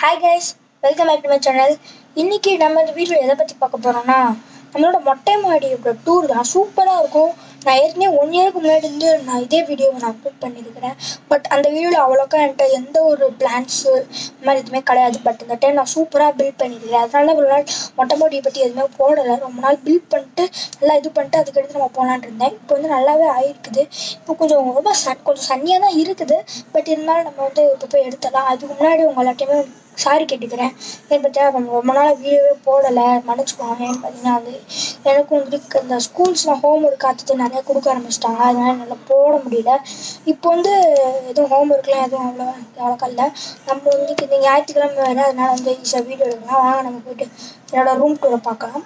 hi guys welcome back to my channel இன்னைக்கு நம்ம இந்த வீடியோ எதை பற்றி பார்க்க போகிறோம்னா நம்மளோட மொட்டை மாடியோட டூர் தான் சூப்பராக இருக்கும் நான் ஏற்கனவே ஒன் இயருக்கு முன்னாடி இருந்து நான் இதே வீடியோவை நான் அப்லோட் பண்ணியிருக்கிறேன் பட் அந்த வீடியோவில் அவ்வளோக்கா என்கிட்ட எந்த ஒரு பிளான்ஸு இந்த மாதிரி எதுவுமே கிடையாது பட் இந்த டைம் நான் சூப்பராக பில்ட் பண்ணியிருக்கேன் அதனால தான் இவ்வளோ நாள் மொட்டை மாடியை பற்றி எதுவுமே போடலை ரொம்ப நாள் பில்ட் பண்ணிட்டு நல்லா இது பண்ணிட்டு அதுக்கடுத்து நம்ம போகலான்னு இருந்தேன் இப்போ வந்து நல்லாவே ஆயிருக்குது இப்போ கொஞ்சம் ரொம்ப சன் கொஞ்சம் சன்னியாக தான் இருக்குது பட் இருந்தாலும் நம்ம வந்து இப்போ போய் எடுத்துடலாம் அதுக்கு முன்னாடி உங்கள் எல்லாத்தையுமே சாரி கேட்டுக்கிறேன் ஏன்னு பார்த்தீங்கன்னா ரொம்ப ரொம்ப நாள் வீடியோவே போடலை மன்னிச்சுக்கோங்க ஏன்னு பார்த்தீங்கன்னா வந்து எனக்கும் வந்து இந்த ஸ்கூல்ஸ்லாம் ஹோம் ஒர்க் காத்துட்டு நிறையா கொடுக்க ஆரம்பிச்சிட்டாங்க அதனால என்னால் போட முடியல இப்போ வந்து எதுவும் ஹோம் ஒர்க்லாம் எதுவும் அவ்வளோ அவ்வளோக்கா இல்லை நம்ம வந்து இந்த ஞாயிற்றுக்கிழமை வேறு அதனால வந்து ஈஸியாக வீடியோ எடுக்கலாம் வாங்க நம்ம போயிட்டு என்னோட ரூம் டூரை பார்க்கலாம்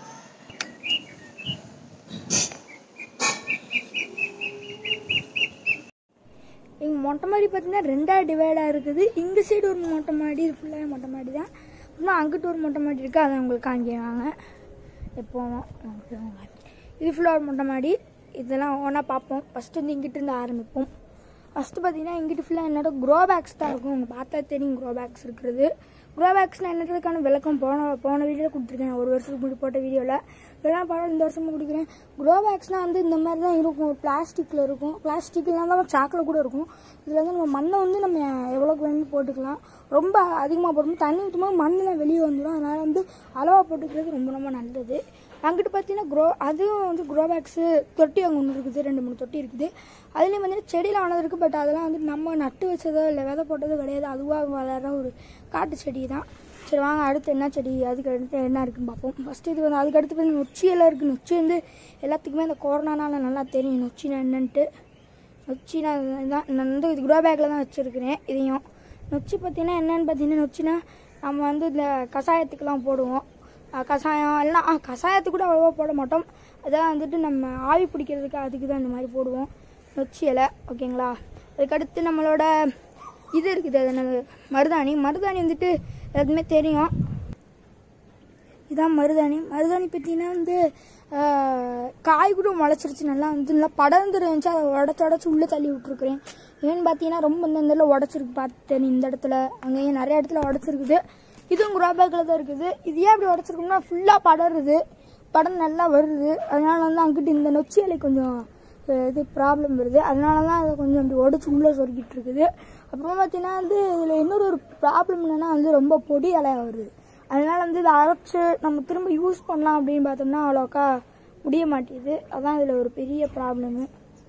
எங்கள் மொட்டை மாடி பார்த்தீங்கன்னா ரெண்டாக டிவைடாக இருக்குது இந்த சைடு ஒரு மொட்டை மாடி இது ஃபுல்லாகவே மொட்டை மாடி தான் இன்னும் அங்கிட்டு ஒரு மொட்டை மாடி இருக்குது அதை உங்களுக்கு காமிக்கிறாங்க எப்போ இது ஃபுல்லாக ஒரு மொட்டை மாடி இதெல்லாம் ஒன்றா பார்ப்போம் ஃபஸ்ட்டு வந்து இங்கிட்டு இருந்து ஆரம்பிப்போம் ஃபஸ்ட்டு பார்த்தீங்கன்னா இங்கிட்டு ஃபுல்லாக என்னோட க்ரோ பேக்ஸ் தான் இருக்கும் உங்களுக்கு பார்த்தா தெரியும் க்ரோ பேக்ஸ் இருக்கிறது க்ரோ பேக்ஸ்னால் என்னதுக்கான விளக்கம் போன போன வீடியோவில் கொடுத்துருக்கேன் ஒரு வருஷத்துக்கு முன்னாடி போட்ட வீடியோவில் இதெல்லாம் படம் இந்த வருஷமும் கொடுக்குறேன் க்ரோ பேக்ஸ்னால் வந்து இந்த மாதிரி தான் இருக்கும் பிளாஸ்டிக்கில் இருக்கும் பிளாஸ்டிக் இல்லாமல் சாக்கில் கூட இருக்கும் இதில் வந்து நம்ம மண்ணை வந்து நம்ம எவ்வளோக்கு வேணும்னு போட்டுக்கலாம் ரொம்ப அதிகமாக போடணும் தண்ணி ஊற்றும்போது மண்ணெலாம் வெளியே வந்துடும் அதனால் வந்து அளவாக போட்டுக்கிறது ரொம்ப ரொம்ப நல்லது அங்கிட்டு பார்த்தீங்கன்னா க்ரோ அதுவும் வந்து க்ரோ பேக்ஸு தொட்டி அங்கே ஒன்று இருக்குது ரெண்டு மூணு தொட்டி இருக்குது அதுலேயும் வந்து செடியில் ஆனது இருக்குது பட் அதெல்லாம் வந்து நம்ம நட்டு வச்சதோ இல்லை விதை போட்டதோ கிடையாது அதுவாக வளர ஒரு காட்டு செடி தான் சரி வாங்க அடுத்து என்ன செடி அதுக்கு அடுத்து என்ன இருக்குன்னு பார்ப்போம் ஃபஸ்ட்டு இது வந்து அதுக்கு அடுத்து வந்து நொச்சி எல்லாம் இருக்குது நொச்சி வந்து எல்லாத்துக்குமே இந்த கொரோனானால நல்லா தெரியும் நொச்சினா என்னன்ட்டு நொச்சி நான் தான் நான் வந்து இது க்ரோ பேக்கில் தான் வச்சுருக்கிறேன் இதையும் நொச்சி பார்த்தீங்கன்னா என்னென்னு பார்த்தீங்கன்னா நொச்சினா நம்ம வந்து இந்த கஷாயத்துக்கெலாம் போடுவோம் அஹ் கஷாயம் எல்லாம் ஆ கஷாயத்துக்கு கூட அவ்வளோவா போட மாட்டோம் அதான் வந்துட்டு நம்ம ஆவி பிடிக்கிறதுக்கு அதுக்கு தான் இந்த மாதிரி போடுவோம் நொச்சி இலை ஓகேங்களா அதுக்கடுத்து நம்மளோட இது இருக்குது அது என்னது மருதாணி மருதாணி வந்துட்டு எல்லாத்துமே தெரியும் இதான் மருதாணி மருதாணி பார்த்தீங்கன்னா வந்து ஆஹ், காய் கூட முளைச்சிருச்சு நல்லா வந்து நல்லா படர்ந்து இருந்துச்சு அதை உடச்சி உடச்சி உள்ளே தள்ளி விட்ருக்குறேன் ஏன்னு பார்த்தீங்கன்னா ரொம்ப இந்த இடத்துல உடச்சிருக்கு பார்த்தேன் இந்த இடத்துல அங்கேயும் நிறைய இடத்துல உடச்சிருக்குது இதுவும் குரோபேக்கில் தான் இருக்குது இது ஏன் அப்படி உடச்சிருக்கோம்னா ஃபுல்லாக படருது படம் நல்லா வருது அதனால வந்து அங்கிட்டு இந்த நொச்சி இலை கொஞ்சம் அஹ், இது ப்ராப்ளம் வருது அதனால தான் அதை கொஞ்சம் அப்படி உடச்சி உள்ளே சொருக்கிட்டு இருக்குது அப்புறமா பார்த்தீங்கன்னா வந்து இதில் இன்னொரு ஒரு ப்ராப்ளம் என்னென்னா வந்து ரொம்ப பொடி இலையாக வருது அதனால வந்து இதை அரைச்சி நம்ம திரும்ப யூஸ் பண்ணலாம் அப்படின்னு பார்த்தோம்னா அவ்வளோக்கா முடிய மாட்டேங்குது அதான் இதில் ஒரு பெரிய ப்ராப்ளமு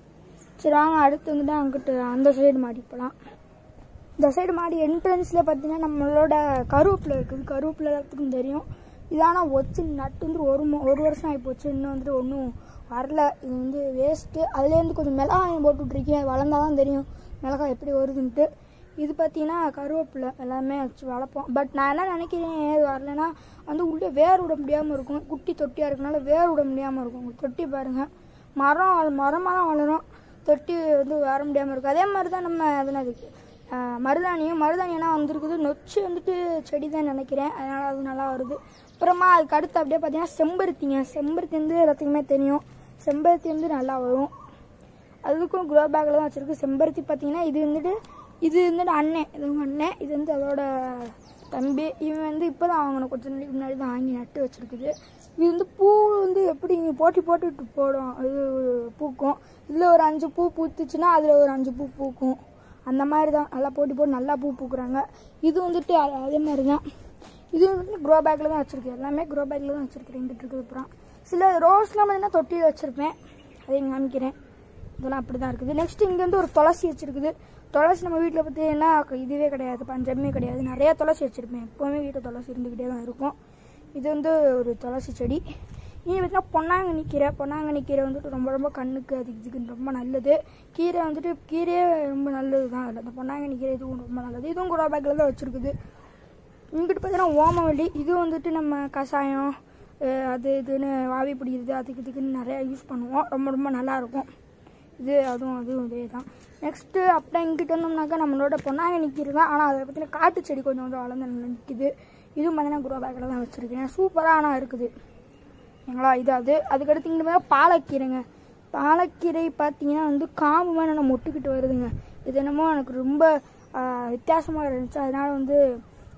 சரி வாங்க அடுத்து வந்துட்டு அங்கிட்டு அந்த சைடு மாடி போகலாம் இந்த சைடு மாடி என்ட்ரன்ஸில் பார்த்தீங்கன்னா நம்மளோட கருவேப்பிலை இருக்குது கருவேப்பிலை எல்லாத்துக்கும் தெரியும் இதானா வச்சு நட்டு வந்து ஒரு ம- ஒரு வருஷம் ஆகி போச்சு இன்னும் வந்துட்டு ஒன்றும் வரல இது வந்து வேஸ்ட்டு அதுலேருந்து கொஞ்சம் மிளகாயம் போட்டு விட்ருக்கேன் வளர்ந்தாதான் தான் தெரியும் மிளகாய் எப்படி வருதுன்ட்டு இது பார்த்தீங்கன்னா கருவேப்பிலை எல்லாமே வச்சு வளர்ப்போம் பட் நான் என்ன நினைக்கிறேன் ஏது வரலைன்னா வந்து உள்ளே வேர் விட முடியாமல் இருக்கும் குட்டி தொட்டியாக இருக்கனால வேர் விட முடியாமல் இருக்கும் உங்க தொட்டி பாருங்கள் மரம் அது மரமாக தான் வளரும் தொட்டி வந்து வர முடியாமல் இருக்கும் அதே மாதிரி தான் நம்ம அதுனதுக்கு மருதாணியும் மருதாணினா வந்திருக்குது நொச்சி வந்துட்டு செடி தான் நினைக்கிறேன் அதனால் அது நல்லா வருது அப்புறமா அதுக்கு அடுத்து அப்படியே பார்த்தீங்கன்னா செம்பருத்திங்க செம்பருத்தி வந்து எல்லாத்துக்குமே தெரியும் செம்பருத்தி வந்து நல்லா வரும் அதுக்கும் க்ரோ பேக்கில் தான் வச்சுருக்கு செம்பருத்தி பார்த்தீங்கன்னா இது வந்துட்டு இது வந்துட்டு அண்ணன் இது உங்க அண்ணன் இது வந்து அதோட தம்பி இவன் வந்து இப்போ தான் வாங்கணும் கொஞ்ச நாளைக்கு முன்னாடி தான் வாங்கி நட்டு வச்சுருக்குது இது வந்து பூ வந்து எப்படி போட்டி போட்டுட்டு போடும் இது பூக்கும் இதில் ஒரு அஞ்சு பூ பூத்துச்சுன்னா அதில் ஒரு அஞ்சு பூ பூக்கும் அந்த மாதிரி தான் நல்லா போட்டி போட்டு நல்லா பூ பூக்குறாங்க இது வந்துட்டு அ- அதே மாதிரி தான் இது வந்துட்டு க்ரோ பேக்கில் தான் வச்சுருக்கேன் எல்லாமே க்ரோ பேக்கில் தான் வச்சுருக்கேன் இங்கிட்டு இருக்குது அப்புறம் சில ரோஸ்லாம் பார்த்தீங்கன்னா தொட்டியில் வச்சுருப்பேன் அதையும் காமிக்கிறேன் இதெல்லாம் அப்படி தான் இருக்குது நெக்ஸ்ட் இங்கே வந்து ஒரு துளசி வச்சுருக்குது துளசி நம்ம வீட்டில் பார்த்தீங்கன்னா இதுவே கிடையாது பஞ்சமே கிடையாது நிறைய துளசி வச்சுருப்பேன் எப்போவுமே வீட்டில் துளசி இருந்துக்கிட்டே தான் இருக்கும் இது வந்து ஒரு துளசி செடி இனி பார்த்தீங்கன்னா பொன்னாங்கண்ணி கீரை பொன்னாங்கண்ணி கீரை வந்துட்டு ரொம்ப ரொம்ப கண்ணுக்கு அதுக்கு இதுக்கு ரொம்ப நல்லது கீரை வந்துட்டு கீரையே ரொம்ப நல்லது தான் அதில் அந்த பொன்னாங்கண்ணி கீரை இதுவும் ரொம்ப நல்லது இதுவும் கூட பேக்கில் தான் வச்சுருக்குது இங்கிட்டு பார்த்தீங்கன்னா ஓமவல்லி இது வந்துட்டு நம்ம கஷாயம் அஹ் அது இதுன்னு ஆவி பிடிக்கிறது அதுக்கு இதுக்குன்னு நிறையா யூஸ் பண்ணுவோம் ரொம்ப ரொம்ப நல்லா இருக்கும் இது அதுவும் அதுவும் இதே தான் நெக்ஸ்ட்டு அப்படியே இங்கிட்டு வந்தோம்னாக்கா நம்மளோட பொன்னாங்க நிற்கிறது தான் ஆனால் அதை பற்றின காட்டு செடி கொஞ்சம் கொஞ்சம் வளர்ந்து நிற்கிது இதுவும் பார்த்தீங்கன்னா குரோ பேக்கில் தான் வச்சுருக்கேன் சூப்பராக ஆனால் இருக்குது சரிங்களா இது அது அதுக்கடுத்து இங்கே பார்த்தா பாலக்கீரைங்க பாலக்கீரை பார்த்தீங்கன்னா வந்து காம்பு மாதிரி நல்லா மொட்டுக்கிட்டு வருதுங்க இது என்னமோ எனக்கு ரொம்ப வித்தியாசமாக இருந்துச்சு அதனால் வந்து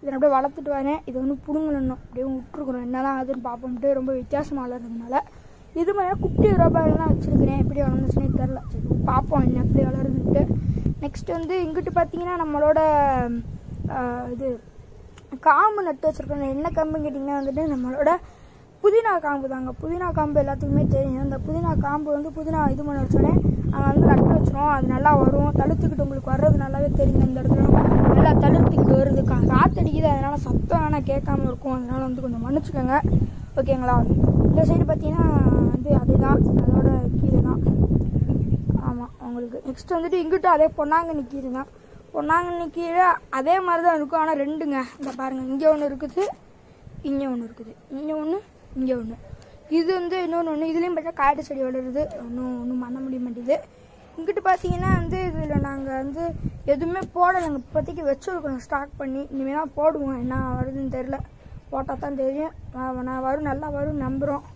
இதை அப்படியே வளர்த்துட்டு வரேன் இதை வந்து பிடுங்கணும் அப்படியே விட்டுருக்குறோம் என்னதான் ஆகுதுன்னு பார்ப்போம்ட்டு ரொம்ப வித்தியாசமாக வளர்றதுனால இது மாதிரி குட்டி ரூபாயில் தான் வச்சுருக்கிறேன் எப்படி வளர்ந்துச்சுன்னே தெரில சரி பார்ப்போம் என்ன எப்படி வளருதுன்ட்டு நெக்ஸ்ட் வந்து இங்கிட்டு பார்த்தீங்கன்னா நம்மளோட ஆஹ், இது காம்பு நட்டு வச்சுருக்கோம் என்ன காம்புன்னு கேட்டிங்கன்னா வந்துட்டு நம்மளோட புதினா காம்பு தாங்க புதினா காம்பு எல்லாத்துக்குமே தெரியும் இந்த புதினா காம்பு வந்து புதினா இது பண்ண வச்சோடனே அதை வந்து நட்டு வச்சிரும் அது நல்லா வரும் தழுத்துக்கிட்டு உங்களுக்கு வர்றது நல்லாவே தெரியும் இந்த இடத்துல நல்லா தழுத்துக்கிட்டு வருது கா காத்தடிக்குது அதனால சத்தம் ஆனால் கேட்காம இருக்கும் அதனால வந்து கொஞ்சம் மன்னிச்சுக்கோங்க ஓகேங்களா இந்த சைடு பார்த்தீங்கன்னா வந்து அதுதான் அதோட கீழே தான் ஆமாம் உங்களுக்கு நெக்ஸ்ட் வந்துட்டு இங்கிட்ட அதே பொன்னாங்கண்ணி கீரை தான் பொன்னாங்கண்ணி கீரை அதே மாதிரி தான் இருக்கும் ஆனால் ரெண்டுங்க இந்த பாருங்கள் இங்கே ஒன்று இருக்குது இங்கே ஒன்று இருக்குது இங்கே ஒன்று இங்கே ஒன்று இது வந்து இன்னொன்று ஒன்று இதுலேயும் பார்த்தா காட்டு செடி வளருது ஒன்றும் ஒன்றும் பண்ண முடிய மாட்டேங்குது இங்கிட்டு பார்த்தீங்கன்னா வந்து இதில் நாங்கள் வந்து எதுவுமே போடலைங்க இப்போதைக்கு வச்சுருக்கோம் ஸ்டாக் பண்ணி இனிமேல் தான் போடுவோம் என்ன வருதுன்னு தெரில போட்டால் தான் தெரியும் நான் நான் வரும் நல்லா வரும் நம்புகிறோம்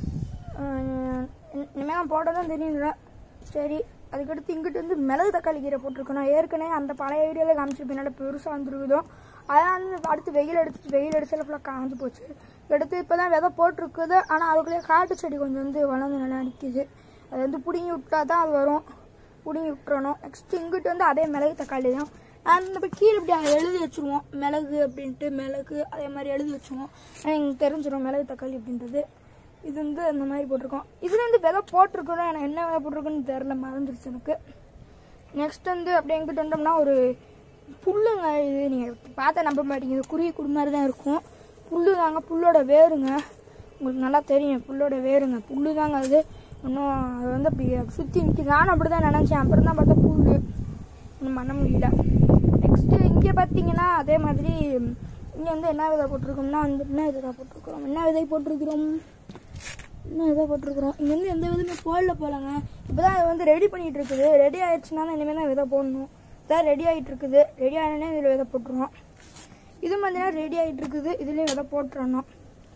இனிமேல் போட தான் தெரியுங்களா சரி அதுக்கடுத்து இங்கிட்டு வந்து மிளகு தக்காளி கீரை போட்டிருக்கோம் நான் ஏற்கனவே அந்த பழைய வீடியோவில் காமிச்சிருப்பேன் நல்லா பெருசாக வந்துருக்குதோ அதெல்லாம் வந்து அடுத்து வெயில் அடிச்சு வெயில் அடிச்சல ஃபுல்லாக காஞ்சு போச்சு எடுத்து இப்போ தான் விதை போட்டிருக்குது ஆனால் அதுக்குள்ளேயே காட்டு செடி கொஞ்சம் வந்து வளர்ந்து நல்லா நிற்கிது அது வந்து பிடுங்கி விட்டா தான் அது வரும் பிடுங்கி விட்டுறணும் நெக்ஸ்ட் இங்கிட்டு வந்து அதே மிளகு தக்காளி தான் அந்த இப்போ கீழே இப்படி அங்க எழுதி வச்சுருவோம் மிளகு அப்படின்ட்டு மிளகு அதே மாதிரி எழுதி வச்சுருவோம் எனக்கு தெரிஞ்சிடும் மிளகு தக்காளி அப்படின்றது இது வந்து அந்த மாதிரி போட்டிருக்கோம் இதுல வந்து விதை போட்டிருக்கோம் எனக்கு என்ன விதை போட்டிருக்குன்னு தெரில மறந்துருச்சு எனக்கு நெக்ஸ்ட் வந்து அப்படியே எங்கிட்ட வந்தோம்னா ஒரு புல்லுங்க இது நீங்கள் பார்த்தா நம்ப மாட்டீங்க இது குருவி குடு மாதிரி தான் இருக்கும் புல்லு தாங்க புல்லோட வேருங்க உங்களுக்கு நல்லா தெரியும் புல்லோட வேருங்க புல்லு தாங்க அது இன்னும் அது வந்து அப்படி சுற்றி நிற்கிது நானும் அப்படி தான் நினச்சேன் அப்புறம் தான் பார்த்தா புல்லு ஒன்றும் பண்ண முடியல நெக்ஸ்ட்டு இங்கே பார்த்தீங்கன்னா அதே மாதிரி இங்கே வந்து என்ன விதை போட்டிருக்கோம்னா வந்து என்ன விதை போட்டிருக்கிறோம் என்ன விதை போட்டிருக்கிறோம் என்ன விதை போட்டிருக்கிறோம் இங்கே வந்து எந்த விதமே போடல போலங்க இப்போ தான் அது வந்து ரெடி பண்ணிகிட்டு இருக்குது ரெடி ஆயிடுச்சுன்னா தான் இனிமேல் தான் விதை போடணும் இதான் ரெடி ஆகிட்டு இருக்குது ரெடி ஆனே இதில் விதை போட்டுருவோம் இது பார்த்தீங்கன்னா ரெடி ஆகிட்டு இருக்குது இதுலேயும் விதை போட்டுறணும்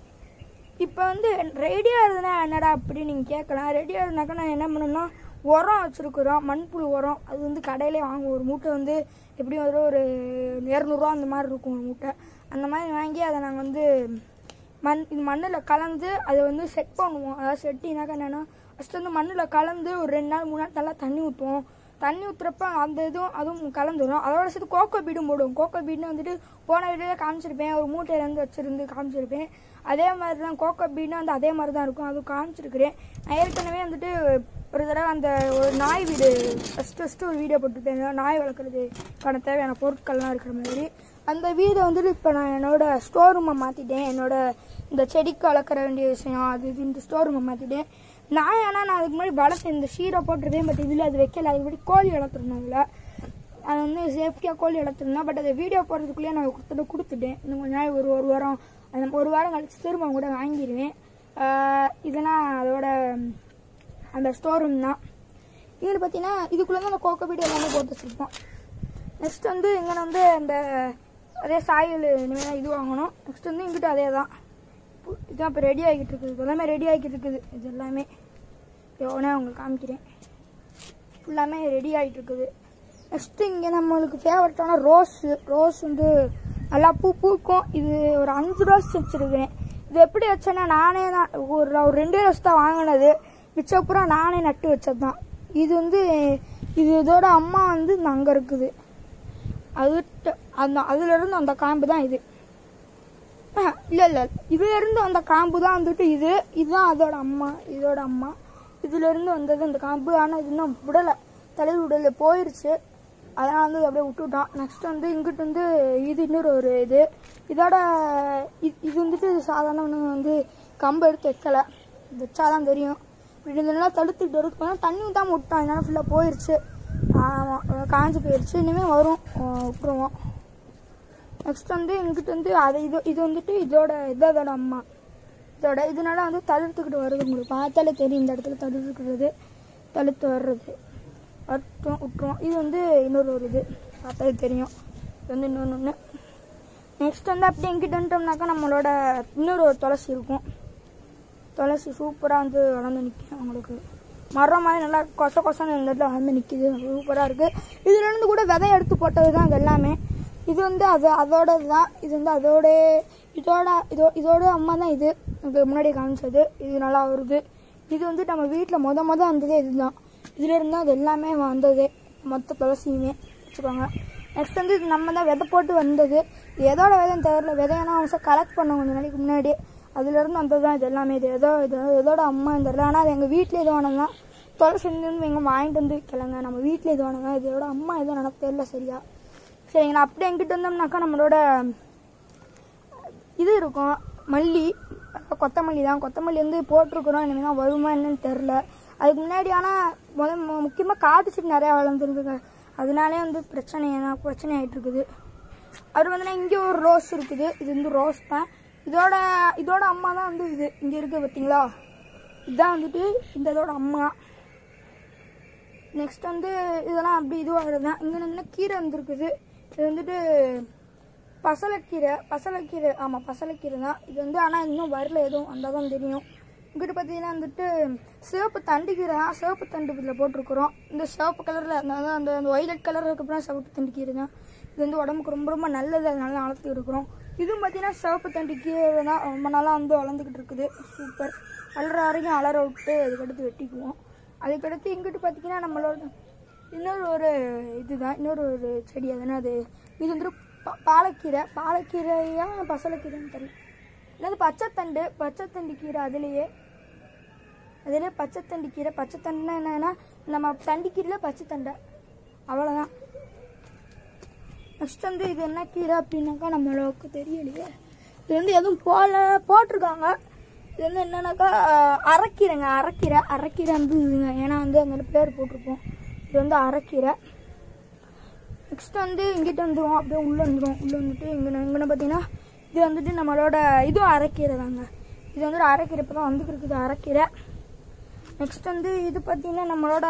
இப்போ வந்து ரெடி ஆகுதுன்னா என்னடா அப்படின்னு நீங்கள் கேட்கலாம் ரெடி ஆகுதுனாக்கா நான் என்ன பண்ணணும்னா உரம் வச்சுருக்குறோம் மண்புழு உரம் அது வந்து கடையிலே வாங்குவோம் ஒரு மூட்டை வந்து எப்படியும் ஒரு ஒரு இரநூறுவா அந்த மாதிரி இருக்கும் ஒரு மூட்டை அந்த மாதிரி வாங்கி அதை நாங்கள் வந்து மண் இது மண்ணில் கலந்து அதை வந்து செட் பண்ணுவோம் அதாவது செட்டினாக்கா என்னென்னா ஃபஸ்ட்டு வந்து மண்ணில் கலந்து ஒரு ரெண்டு நாள் மூணு நாள் நல்லா தண்ணி ஊற்றுவோம் தண்ணி ஊற்றுறப்ப அந்த இதுவும் அதுவும் கலந்துரும் அதோட சேர்த்து கோகோ பீடும் போடுவோம் கோகோ பீடுன்னு வந்துட்டு போன வீடியோவில் காமிச்சிருப்பேன் ஒரு மூட்டையிலேருந்து வச்சுருந்து காமிச்சிருப்பேன் அதே மாதிரி தான் கோகோ பீடுனா வந்து அதே மாதிரி தான் இருக்கும் அதுவும் காமிச்சிருக்கிறேன் நான் ஏற்கனவே வந்துட்டு ஒரு தடவை அந்த ஒரு நாய் வீடு ஃபஸ்ட்டு ஃபஸ்ட்டு ஒரு வீடியோ போட்டுருப்பேன் இந்த நாய் வளர்க்குறதுக்கான தேவையான பொருட்கள்லாம் இருக்கிற மாதிரி அந்த வீடை வந்துட்டு இப்போ நான் என்னோட ஸ்டோர் ரூமை மாற்றிட்டேன் என்னோட இந்த செடிக்கு வளர்க்குற வேண்டிய விஷயம் அது இது இந்த ஸ்டோர் ரூமை மாற்றிட்டேன் நாய் ஆனால் நான் அதுக்கு முன்னாடி வளர்த்தேன் இந்த ஷீரை போட்டிருப்பேன் பட் இதில் அது வைக்கல அதுக்கு முன்னாடி கோழி வளர்த்துருந்தேன் அதில் அது வந்து சேஃப்டியாக கோழி வளர்த்துருந்தேன் பட் அதை வீடியோ போடுறதுக்குள்ளேயே நான் கொடுத்துட்டு கொடுத்துட்டேன் இன்னும் கொஞ்ச நாள் ஒரு ஒரு வாரம் அந்த ஒரு வாரம் கழிச்சு திரும்ப கூட வாங்கிடுவேன் ஆஹ் இதெல்லாம் அதோட அந்த ஸ்டோர் ரூம் தான் இங்கே பார்த்தீங்கன்னா இதுக்குள்ளே தான் அந்த கோகோ பீடு எல்லாமே போட்டு வச்சுருப்போம் நெக்ஸ்ட் வந்து இங்கே வந்து அந்த அதே சாயல் இனிமேல் தான் இது வாங்கணும் நெக்ஸ்ட் வந்து இங்கிட்ட அதே தான் பு- இதான் இப்போ ரெடி ஆகிட்டு இருக்குது இது எல்லாமே ரெடி ஆகிட்டு இருக்குது இது எல்லாமே எவ்வளோ உங்களுக்கு காமிக்கிறேன் ஃபுல்லாமே ரெடி ஆகிட்டு இருக்குது நெக்ஸ்ட்டு இங்கே நம்மளுக்கு ஃபேவரட்டான ரோஸ் ரோஸ் வந்து நல்லா பூ பூக்கும் இது ஒரு அஞ்சு ரோஸ் வச்சுருக்கிறேன் இது எப்படி வச்சேன்னா நானே தான் ஒரு ஒரு ரெண்டே ரோஸ் தான் வாங்கினது மிச்சப்புறம் நானே நட்டு வச்சது தான் இது வந்து இது இதோட அம்மா வந்து இந்த அங்கே இருக்குது அது அந்த அதுலேருந்து அந்த காம்பு தான் இது ஆஹ், இல்ல இல்ல இதுல இருந்து வந்த காம்பு தான் வந்துட்டு இது இதுதான் அதோட அம்மா இதோட அம்மா இதுல இருந்து வந்தது அந்த காம்பு ஆனா இது இன்னும் விடல தலை விடல போயிருச்சு அதனால வந்து அப்படியே விட்டுட்டோம் நெக்ஸ்ட் வந்து இங்கிட்டு வந்து இது இன்னொரு ஒரு இது இதோட இது இது வந்துட்டு சாதாரண ஒன்று வந்து கம்பு எடுத்து வைக்கல இது வச்சாதான் தெரியும் இப்படி நல்லா தடுத்துக்கிட்டு இருக்கு கொஞ்சம் தண்ணி ஊற்றாம விட்டோம் அதனால ஃபுல்லாக போயிருச்சு ஆமாம் காஞ்சு போயிருச்சு இனிமேல் வரும் அஹ் விட்டுருவோம் நெக்ஸ்ட் வந்து எங்கிட்ட வந்து அது இது இது வந்துட்டு இதோட இதோட அம்மா இதோட இதனால வந்து தழுத்துக்கிட்டு வருது உங்களுக்கு பார்த்தாலே தெரியும் இந்த இடத்துல தழுத்துக்கிறது தழுத்து வர்றது வரட்டும் விட்டுருவோம் இது வந்து இன்னொரு ஒரு இது பார்த்தாலே தெரியும் இது வந்து இன்னொன்று ஒன்று நெக்ஸ்ட் வந்து அப்படியே எங்கிட்ட வந்துட்டோம்னாக்கா நம்மளோட இன்னொரு ஒரு துளசி இருக்கும் துளசி சூப்பராக வந்து வளர்ந்து நிற்கும் உங்களுக்கு மரம் மாதிரி நல்லா கொச கொசன்னு இந்த இடத்துல வளர்ந்து நிற்கிது சூப்பராக இருக்குது இதுலேருந்து கூட விதை எடுத்து போட்டது தான் அது எல்லாமே இது வந்து அது அதோட தான் இது வந்து அதோட இதோட இதோ இதோட அம்மா தான் இது எனக்கு முன்னாடி காமிச்சது இது நல்லா வருது இது வந்து நம்ம வீட்டில் மொத மொத வந்ததே இதுதான் இதுல இருந்து அது எல்லாமே வந்தது மொத்த துளசியுமே வச்சுக்கோங்க நெக்ஸ்ட் வந்து இது நம்ம தான் விதை போட்டு வந்தது இது எதோட விதைன்னு தெரியல விதையெல்லாம் அவங்க கலெக்ட் பண்ண கொஞ்சம் நாளைக்கு முன்னாடி அதுலேருந்து வந்தது தான் இது எல்லாமே இது எதோ இது எதோட அம்மா தெரியல ஆனால் அது எங்கள் வீட்டில் எது வேணும்தான் துளசி வந்து எங்கள் வாங்கிட்டு வந்து வைக்கலங்க நம்ம வீட்டில் எது வேணுங்க இதோட அம்மா எதுவும் எனக்கு தெரியல சரியா சரிங்களா அப்படியே எங்கிட்ட வந்தோம்னாக்கா நம்மளோட இது இருக்கும் மல்லி கொத்தமல்லி தான் கொத்தமல்லி வந்து போட்டிருக்கிறோம் இனிமேல் தான் வருமா என்னன்னு தெரில அதுக்கு முன்னாடி ஆனால் முத முக்கியமாக காட்டு செடி நிறையா வளர்ந்துருக்குங்க அதனாலே வந்து பிரச்சனை தான் பிரச்சனை ஆகிட்டு இருக்குது அது வந்து இங்கே ஒரு ரோஸ் இருக்குது இது வந்து ரோஸ் தான் இதோட இதோட அம்மா தான் வந்து இது இங்கே இருக்குது பார்த்தீங்களா இதுதான் வந்துட்டு இந்த இதோட அம்மா நெக்ஸ்ட் வந்து இதெல்லாம் அப்படி இதுவாகிறது தான் இங்கே நின்று கீரை வந்துருக்குது இது வந்துட்டு பசலைக்கீரை பசலைக்கீரை ஆமாம் பசலைக்கீரை தான் இது வந்து ஆனால் இன்னும் வரல எதுவும் வந்தால் தான் தெரியும் இங்கிட்ட பார்த்தீங்கன்னா வந்துட்டு சிவப்பு தண்டு கீரை தான் சிவப்பு தண்டு இதில் போட்டிருக்கிறோம் இந்த சிவப்பு கலரில் அதாவது அந்த அந்த ஒய்லட் கலர் அதுக்கப்புறம் சிவப்பு தண்டு கீரை தான் இது வந்து உடம்புக்கு ரொம்ப ரொம்ப நல்லது அதனால தான் வளர்த்து இருக்கிறோம் இதுவும் பார்த்தீங்கன்னா சிவப்பு தண்டு கீரை தான் ரொம்ப நாளாக வந்து வளர்ந்துக்கிட்டு இருக்குது சூப்பர் அலற வரைக்கும் அலற விட்டு அதுக்கடுத்து வெட்டிக்குவோம் அதுக்கடுத்து இங்கிட்டு பார்த்தீங்கன்னா நம்மளோட இன்னொரு ஒரு இதுதான் இன்னொரு ஒரு செடி அதுனா அது இது வந்து பா- பாலக்கீரை பாலக்கீரையா பசலைக்கீரைன்னு தெரியல இல்லது பச்சைத்தண்டு பச்சைத்தண்டு கீரை அதுலேயே அதிலே பச்சைத்தண்டு கீரை பச்சைத்தண்டுனா என்னன்னா நம்ம தண்டிக்கீரையில் பச்சைத்தண்டை அவ்வளோதான் நெக்ஸ்ட் வந்து இது என்ன கீரை அப்படின்னாக்கா நம்மளுக்கு தெரியலையே இது வந்து எதுவும் போல போட்டிருக்காங்க இது வந்து என்னன்னாக்கா அரைக்கீரைங்க அரைக்கீரை அரைக்கீரை வந்து இதுங்க ஏன்னா வந்து அந்த பேர் போட்டிருப்போம் இது வந்து அரைக்கீரை நெக்ஸ்ட் வந்து இங்கிட்ட வந்துடும் அப்படியே உள்ளே வந்துடும் உள்ளே வந்துட்டு இங்கே இங்கே பார்த்தீங்கன்னா இது வந்துட்டு நம்மளோட இதுவும் அரைக்கீரை தாங்க இது வந்து அரைக்கீரை இப்போ தான் வந்துட்டு இருக்குது அரைக்கீரை நெக்ஸ்ட் வந்து இது பார்த்தீங்கன்னா நம்மளோட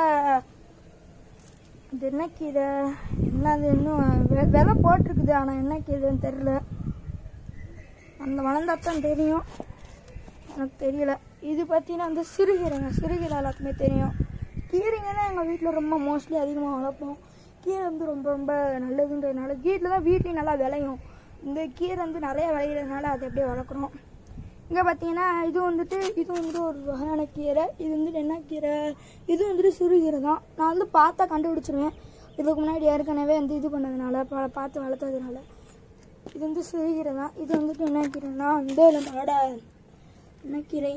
இது என்ன கீரை என்ன அது இன்னும் வெ- விதை போட்டிருக்குது ஆனால் என்ன கீரைன்னு தெரில அந்த வளர்ந்தா தான் தெரியும் எனக்கு தெரியல இது பார்த்தீங்கன்னா வந்து சிறுகீரைங்க சிறுகீரை எல்லாத்துக்குமே தெரியும் கீரைங்கன்னா எங்கள் வீட்டில் ரொம்ப மோஸ்ட்லி அதிகமாக வளர்ப்போம் கீரை வந்து ரொம்ப ரொம்ப நல்லதுன்றதுனால வீட்டில் தான் வீட்லேயும் நல்லா விளையும் இந்த கீரை வந்து நிறைய விளையிறதுனால அதை அப்படியே வளர்க்குறோம் இங்கே பார்த்தீங்கன்னா இது வந்துட்டு இது வந்துட்டு ஒரு வகையான கீரை இது வந்துட்டு என்ன கீரை இது வந்துட்டு சிறுகீரை தான் நான் வந்து பார்த்தா கண்டுபிடிச்சிருவேன் இதுக்கு முன்னாடி ஏற்கனவே வந்து இது பண்ணதுனால பா- பார்த்து வளர்த்ததுனால இது வந்து சிறுகீரை தான் இது வந்துட்டு என்ன கீரைன்னா வந்து நம்மளோட என்ன கீரை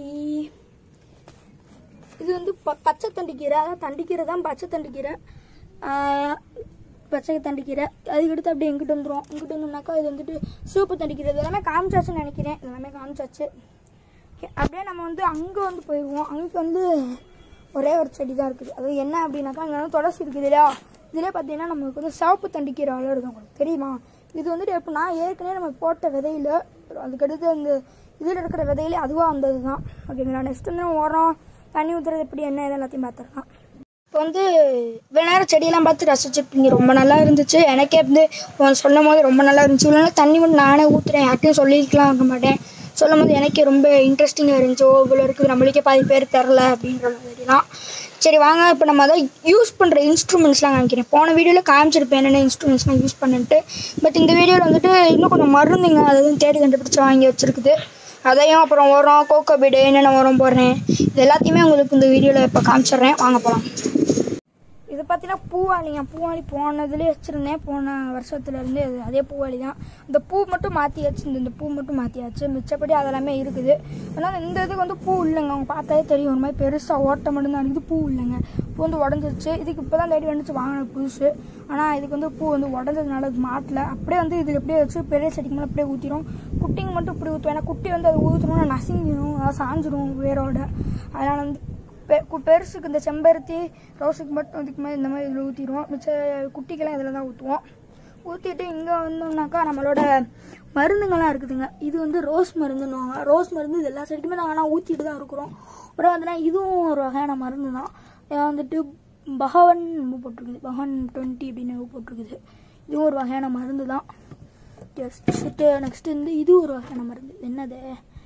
இது வந்து ப பச்சை தண்டிக்கீரை அதாவது தண்டிக்கீரை தான் பச்சை தண்டிக்கீரை ஆஹ், பச்சை தண்டிக்கீரை அதுக்கடுத்து அப்படியே எங்கிட்ட வந்துடும் இங்கிட்ட வந்தோம்னாக்கா இது வந்துட்டு சூப்பு தண்டிக்கீரை இது எல்லாமே காமிச்சாச்சுன்னு நினைக்கிறேன் இது எல்லாமே காமிச்சாச்சு Okay, அப்படியே நம்ம வந்து அங்கே வந்து போயிடுவோம் அங்கே வந்து ஒரே ஒரு செடி தான் இருக்குது அது என்ன அப்படின்னாக்கா அங்கே வந்து துளசி இருக்குது இல்லையா இதிலே பார்த்தீங்கன்னா நமக்கு வந்து சிவப்பு தண்டிக்கீரை வளருது உங்களுக்கு தெரியுமா இது வந்துட்டு எப்படின்னா ஏற்கனவே நம்ம போட்ட விதையில அதுக்கடுத்து அந்த இதில் இருக்கிற விதையில அதுவாக வந்தது தான் ஓகேங்களா நெக்ஸ்ட் வந்து நம்ம உரம் தண்ணி ஊற்றுறது எப்படி என்ன இது எல்லாத்தையும் பார்த்துக்கலாம் இப்போ வந்து இவ்வளோ நேரம் செடியெல்லாம் பார்த்து ரசிச்சிருப்பீங்க ரொம்ப நல்லா இருந்துச்சு எனக்கே வந்து உன் சொல்லும் போது ரொம்ப நல்லா இருந்துச்சு இவ்வளோ நேரம் தண்ணி மட்டும் நானே ஊற்றுறேன் யார்ட்டையும் சொல்லியிருக்கலாம் இருக்க மாட்டேன் சொல்லும் போது எனக்கே ரொம்ப இன்ட்ரெஸ்டிங்காக இருந்துச்சு ஓ இவ்வளோ இருக்குது நம்மளுக்கே பாதி பேர் தெரில அப்படின்ற மாதிரிலாம் சரி வாங்க இப்போ நம்ம அதை யூஸ் பண்ணுற இன்ஸ்ட்ருமெண்ட்ஸ்லாம் காமிக்கிறேன் போன வீடியோவில் காமிச்சிருப்பேன் என்னென்ன இன்ஸ்ட்ருமெண்ட்ஸ்லாம் யூஸ் பண்ணிட்டு பட் இந்த வீடியோவில் வந்துட்டு இன்னும் கொஞ்சம் மருந்துங்க அதை வந்து தேடி கண்டுபிடிச்சு வாங்கி வச்சிருக்குது அதையும் அப்புறம் உரம் கோகோபீடு என்னென்ன உரம் போடுறேன் இது எல்லாத்தையுமே உங்களுக்கு இந்த வீடியோவில் இப்போ காமிச்சிடுறேன் வாங்க போகலாம் இது பார்த்தீங்கன்னா பூவாளிங்க பூவாளி போனதுலேயே வச்சுருந்தேன் போன வருஷத்துலேருந்து அது அதே பூவாளி தான் இந்த பூ மட்டும் மாற்றியாச்சு இந்த இந்த பூ மட்டும் மாற்றியாச்சு மிச்சப்படி அதெல்லாமே இருக்குது ஆனால் இந்த இதுக்கு வந்து பூ இல்லைங்க அவங்க பார்த்தாலே தெரியும் ஒரு மாதிரி பெருசாக ஓட்ட மட்டும்தான் இருக்குது பூ இல்லைங்க பூ வந்து உடஞ்சிருச்சு இதுக்கு இப்போ தான் லேடி வந்துச்சு வாங்கின புதுசு ஆனால் இதுக்கு வந்து பூ வந்து உடஞ்சதுனால அது மாட்டல அப்படியே வந்து இது அப்படியே வச்சு பெரிய செடிக்கு மேலே அப்படியே ஊற்றிடும் குட்டிங்க மட்டும் இப்படி ஊற்றுவோம் ஏன்னா குட்டி வந்து அது ஊற்றணும்னா நசிங்கிடும் அதாவது சாஞ்சிடும் வேரோட அதனால் வந்து பெ கு- பெருசுக்கு இந்த செம்பருத்தி ரோஸுக்கு மட்டும் இதுக்கு மாதிரி இந்த மாதிரி இதில் ஊற்றிடுவோம் மிச்ச குட்டிக்கெல்லாம் இதில் தான் ஊற்றுவோம் ஊற்றிட்டு இங்கே வந்தோம்னாக்கா நம்மளோட மருந்துங்கள்லாம் இருக்குதுங்க இது வந்து ரோஸ் மருந்துன்னுவாங்க ரோஸ் மருந்து இது எல்லா செடிக்குமே நாங்கள் ஆனால் ஊற்றிட்டு தான் இருக்கிறோம் அப்புறம் வந்துன்னா இதுவும் ஒரு வகையான மருந்து தான் இது வந்துட்டு பகவன் போட்டிருக்குது பகவன் டுவெண்ட்டி அப்படின்னு போட்டிருக்குது இதுவும் ஒரு வகையான மருந்து தான் நெக்ஸ்ட்டு நெக்ஸ்ட்டு வந்து இது ஒரு வகையான மருந்து என்னது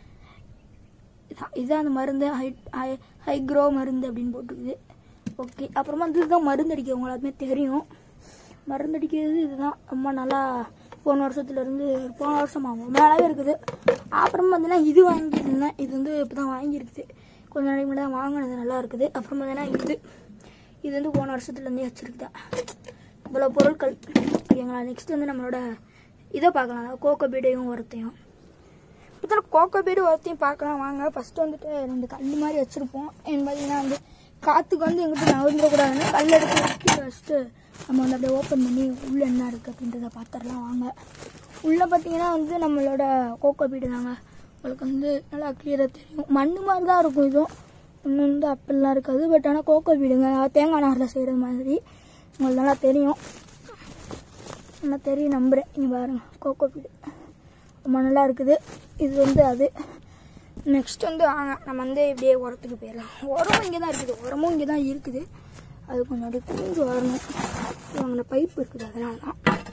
இதான் இதுதான் அந்த மருந்து ஹை ஹை ஹைக்ரோ மருந்து அப்படின்னு போட்டிருக்குது ஓகே அப்புறமா வந்து இதுதான் மருந்து அடிக்கிறவங்க எல்லாருமே தெரியும் மருந்து அடிக்கிறது இதுதான் ரொம்ப நல்லா போன வருஷத்துலேருந்து போன வருஷமா மேலாவே இருக்குது அப்புறம் பார்த்தீங்கன்னா இது வாங்கியிருந்தேன் இது வந்து இப்போ தான் வாங்கியிருக்குது கொஞ்ச நாளைக்கு முன்னாடி தான் வாங்கினது நல்லா இருக்குது அப்புறம் பார்த்தீங்கன்னா இது இது வந்து போன வருஷத்துலேருந்தே வச்சுருக்குதா இவ்வளோ பொருட்கள் ஓகேங்களா நெக்ஸ்ட் வந்து நம்மளோட இதை பார்க்கலாம் அதாவது கோகோ பீடையும் ஒருத்தையும் இப்போ கோகோ பீடு ஒருத்தையும் பார்க்கலாம் வாங்க ஃபஸ்ட்டு வந்துட்டு ரெண்டு கல் மாதிரி வச்சுருப்போம் ஏன்னு பார்த்தீங்கன்னா வந்து காற்றுக்கு வந்து எங்கிட்ட நகர்ந்துடக்கூடாதுன்னு கல் எடுத்து கீழே வச்சுட்டு நம்ம வந்து அப்படியே ஓப்பன் பண்ணி உள்ளே என்ன இருக்குது அப்படின்றத பார்த்துடலாம் வாங்க உள்ளே பார்த்தீங்கன்னா வந்து நம்மளோட கோகோ பீடு தாங்க உங்களுக்கு வந்து நல்லா கிளியராக தெரியும் மண் மாதிரி தான் இருக்கும் இதுவும் ஒன்றும் வந்து அப்படிலாம் இருக்காது பட் ஆனால் கோகோ பீடுங்க தேங்காய் நாரில் செய்கிற மாதிரி உங்களுக்கு நல்லா தெரியும் நல்லா தெரியும் நம்புகிறேன் இங்கே பாருங்க கோகோ பீடு ரொம்ப நல்லா இருக்குது இது வந்து அது நெக்ஸ்ட் வந்து வாங்க நம்ம வந்து இப்படியே உரத்துக்கு போயிடலாம் உரமும் இங்கே தான் இருக்குது உரமும் இங்கே தான் இருக்குது அது கொஞ்சம் அப்படியே குஞ்சு வரணும் வாங்கின பைப் இருக்குது அதனால தான்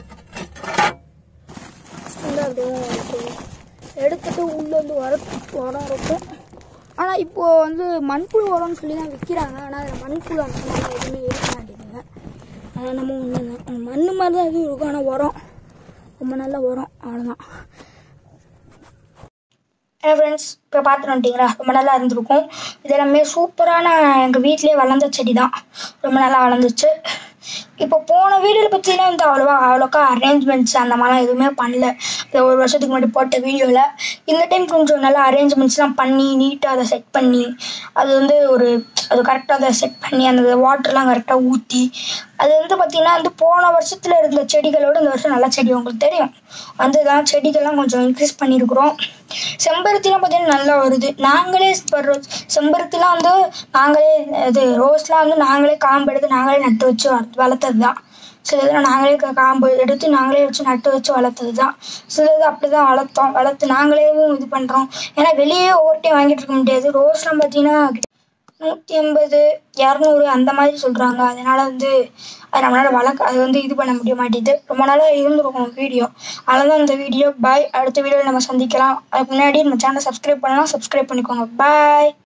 Next வந்து அப்படியே எடுத்து எடுத்துட்டு உள்ளே வந்து உரத்து உரம் இருக்கும் ஆனால் இப்போது வந்து மண்புழு உரம்னு சொல்லி தான் விற்கிறாங்க ஆனால் அதில் மண்புழு அந்த மாதிரி எதுவுமே இருக்க மாட்டேங்குதுங்க ஆனால் நம்ம ஒன்று மண் மாதிரி தான் எதுவும் இருக்கும் ஆனால் உரம் ரொம்ப நல்ல உரம் அவ்வளோதான் ஏன்னா ஃப்ரெண்ட்ஸ் இப்போ பார்த்துட்டு வந்துட்டீங்களா ரொம்ப நல்லா இருந்திருக்கும் இது எல்லாமே சூப்பரான எங்கள் வீட்டிலேயே வளர்ந்த செடி தான் ரொம்ப நல்லா வளர்ந்துச்சு இப்போ போன வீடியோவில் பற்றிலாம் வந்து அவ்வளோவா அவ்வளோக்கா அரேஞ்ச்மெண்ட்ஸ் அந்த மாதிரிலாம் எதுவுமே பண்ணல இந்த ஒரு வருஷத்துக்கு முன்னாடி போட்ட வீடியோவில் இந்த டைம் கொஞ்சம் நல்லா அரேஞ்ச்மெண்ட்ஸ்லாம் பண்ணி நீட்டாக அதை செட் பண்ணி அது வந்து ஒரு அது கரெக்டாக அதை செட் பண்ணி அந்த வாட்டர்லாம் கரெக்டாக ஊற்றி அது வந்து பார்த்திங்கன்னா வந்து போன வருஷத்தில் இருந்த செடிகளோட இந்த வருஷம் நல்ல செடி உங்களுக்கு தெரியும் வந்து இதெல்லாம் செடிகள்லாம் கொஞ்சம் இன்க்ரீஸ் பண்ணியிருக்கிறோம் செம்பருத்திலாம் பார்த்தீங்கன்னா நல்லா வருது நாங்களே இப்போ ரோ- செம்பருத்திலாம் வந்து நாங்களே இது ரோஸ்லாம் வந்து நாங்களே காம்பு எடுத்து நாங்களே நட்டு வச்சு வளர்த்து- வளர்த்தது தான் சில இதெல்லாம் நாங்களே க- காம்பு எடுத்து நாங்களே வச்சு நட்டு வச்சு வளர்த்தது தான் சில இது அப்படி தான் வளர்த்தோம் வளர்த்து நாங்களேவும் இது பண்ணுறோம் ஏன்னா வெளியே ஒவ்வொரு டைம் வாங்கிட்டு இருக்க முடியாது ரோஸ்லாம் பார்த்தீங்கன்னா நூற்றி ஐம்பது இரநூறு அந்த மாதிரி சொல்கிறாங்க அதனால் வந்து அது நம்மளால் வளர்க்க அது வந்து இது பண்ண முடிய மாட்டேது ரொம்ப நாளாக இருந்திருக்கும் வீடியோ அதனால தான் இந்த வீடியோ பாய் அடுத்த வீடியோவில் நம்ம சந்திக்கலாம் அதுக்கு முன்னாடி நம்ம சேனலை சப்ஸ்கிரைப் பண்ணலாம் சப்ஸ்கிரைப் பண்ணிக்கோங்க பாய்